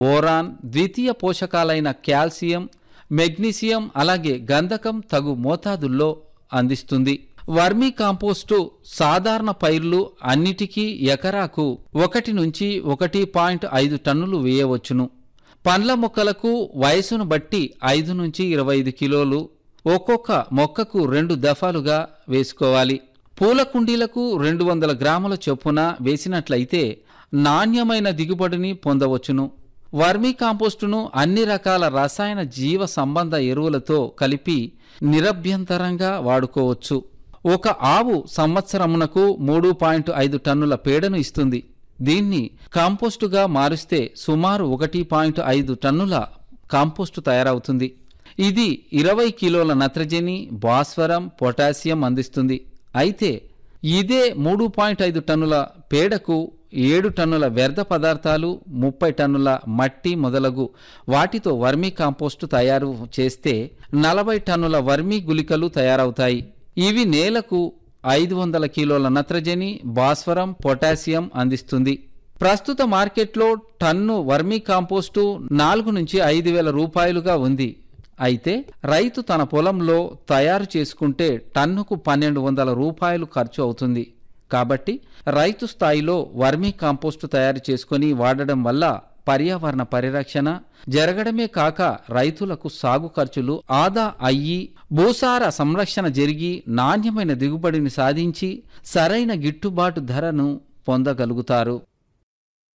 ఓరాన్ ద్వితీయ పోషకాలైన calcium magnesium అలాగే గంధకం తగు మోతాదుల్లో అందిస్తుంది వర్మీ కాంపోస్టు సాధారణ పైర్లు అన్నిటికీ ఎకరాకు ఒకటి నుంచి ఒకటి పాయింట్ ఐదు టన్నులు వేయవచ్చును పండ్ల మొక్కలకు వయసును బట్టి ఐదు నుంచి ఇరవై ఐదు కిలోలు ఒక్కొక్క మొక్కకు రెండు దఫాలుగా వేసుకోవాలి పూల కుండీలకు రెండు వందల గ్రాముల చొప్పున వేసినట్లయితే నాణ్యమైన దిగుబడిని పొందవచ్చును వర్మీ కాంపోస్టును అన్ని రకాల రసాయన జీవ సంబంధ ఎరువులతో కలిపి నిరభ్యంతరంగా వాడుకోవచ్చు ఒక ఆవు సంవత్సరమునకు మూడు పాయింట్ ఐదు టన్నుల పేడను ఇస్తుంది దీన్ని కాంపోస్టుగా మారుస్తే సుమారు ఒకటి పాయింట్ ఐదు టన్నుల కాంపోస్టు తయారవుతుంది ఇది ఇరవై కిలోల నత్రజని భాస్వరం పొటాషియం అందిస్తుంది అయితే ఇదే మూడు పాయింట్ ఐదు టన్నుల పేడకు ఏడు టన్నుల వ్యర్థ పదార్థాలు ముప్పై టన్నుల మట్టి మొదలగు వాటితో వర్మీ కాంపోస్టు తయారు చేస్తే నలభై టన్నుల వర్మీ గుళికలు తయారవుతాయి ఇవి నేలకు ఐదు వందల కిలోల నత్రజని భాస్వరం పొటాషియం అందిస్తుంది ప్రస్తుత మార్కెట్లో టన్ను వర్మీ కాంపోస్టు నాలుగు నుంచి ఐదు వేల రూపాయలుగా ఉంది అయితే రైతు తన పొలంలో తయారు చేసుకుంటే టన్నుకు పన్నెండు వందల రూపాయలు ఖర్చు అవుతుంది కాబట్టి రైతు స్థాయిలో వర్మీ కాంపోస్టు తయారు చేసుకొని వాడడం వల్ల పర్యావరణ పరిరక్షణ జరగడమే కాక రైతులకు సాగు ఖర్చులు ఆదా అయ్యి భూసార సంరక్షణ జరిగి నాణ్యమైన దిగుబడిని సాధించి సరైన గిట్టుబాటు ధరను పొందగలుగుతారు